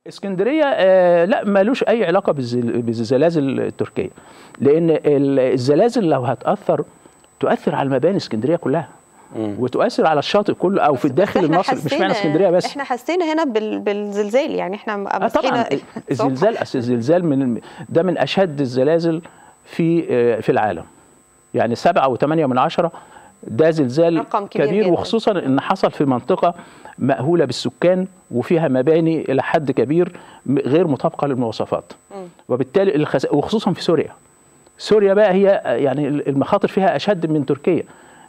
اسكندريه آه لا مالوش اي علاقه بالزل- بالزلازل التركيه لان ال- الزلازل لو هتاثر تؤثر على المباني اسكندريه كلها وتؤثر على الشاطئ كله او في الداخل إحنا المصري مش معنى حسينا- اسكندريه بس احنا حسينا هنا بال... بالزلزال يعني احنا آه طبعا مسكينا- الزلزال أصل الزلزال من ده من اشد الزلازل في آه، في العالم يعني سبعة وثمانية من عشرة ده زلزال رقم كبير كبير جداً. وخصوصا ان حصل في منطقة مأهولة بالسكان وفيها مباني الى حد كبير م- غير مطابقة للمواصفات وبالتالي الخس... وخصوصا في سوريا سوريا بقى هي يعني المخاطر فيها اشد من تركيا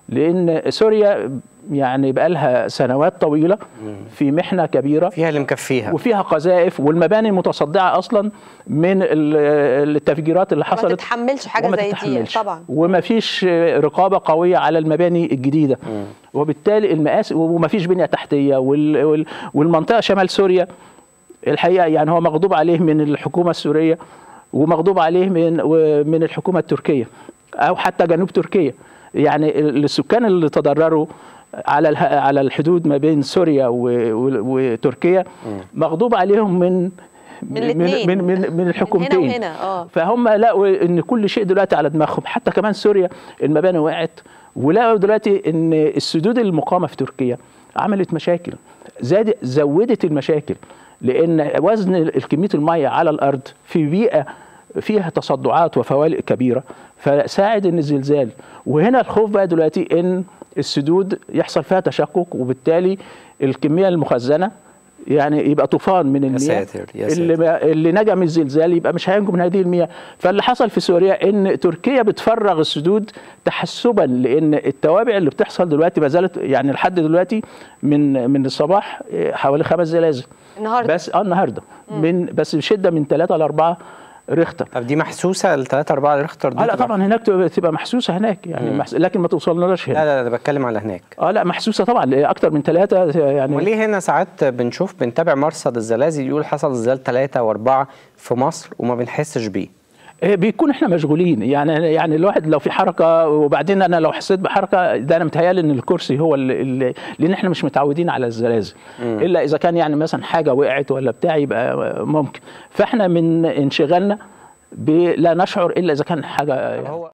لان سوريا يعني بقى لها سنوات طويله في محنه كبيره فيها اللي مكفيها وفيها قذائف والمباني متصدعه اصلا من ال- التفجيرات اللي ما حصلت تتحملش حاجه وما زي دي تتحملش. طبعا وما فيش رقابه قويه على المباني الجديده وبالتالي المقاس وما فيش بنيه تحتيه وال وال والمنطقه شمال سوريا الحقيقه يعني هو مغضوب عليه من الحكومه السوريه ومغضوب عليه من من الحكومه التركيه او حتى جنوب تركيا يعني السكان اللي تضرروا على اله- على الحدود ما بين سوريا و- و- وتركيا مغضوب عليهم من من الاتنين. من من, من الحكومتين هنا وهنا اه فهم لقوا ان كل شيء دلوقتي على دماغهم حتى كمان سوريا المباني وقعت ولقوا دلوقتي ان السدود المقامه في تركيا عملت مشاكل زاد زودت المشاكل لان وزن كميه الميه على الارض في بيئه فيها تصدعات وفوالق كبيره فساعد ان الزلزال وهنا الخوف بقى دلوقتي ان السدود يحصل فيها تشقق وبالتالي الكميه المخزنه يعني يبقى طوفان من المياه ساتر، يا اللي ما اللي نجا من الزلزال يبقى مش هينجو من هذه المياه فاللي حصل في سوريا ان تركيا بتفرغ السدود تحسبا لان التوابع اللي بتحصل دلوقتي ما زالت يعني لحد دلوقتي من من الصباح إيه، حوالي خمس زلازل النهارده بس اه النهارده من بس بشده من ثلاثه لاربعه ريختر طب دي محسوسه ال 3 4 ريختر دي اه لا تبقى- طبعا هناك تبقى تبقى محسوسه هناك يعني محس... لكن ما توصلناش لا هنا لا لا بتكلم على هناك اه لا محسوسه طبعا اكتر من ثلاثه يعني وليه هنا ساعات بنشوف بنتابع مرصد الزلازل يقول حصل زلزال ثلاثة وأربعة في مصر وما بنحسش بيه إيه، بيكون احنا مشغولين يعني يعني الواحد لو في حركه وبعدين انا لو حسيت بحركه ده انا متهيالي ان الكرسي هو اللي, اللي لان احنا مش متعودين على الزلازل الا اذا كان يعني مثلا حاجه وقعت ولا بتاع يبقى ممكن فاحنا من انشغالنا ب- لا نشعر الا اذا كان حاجه يعني هو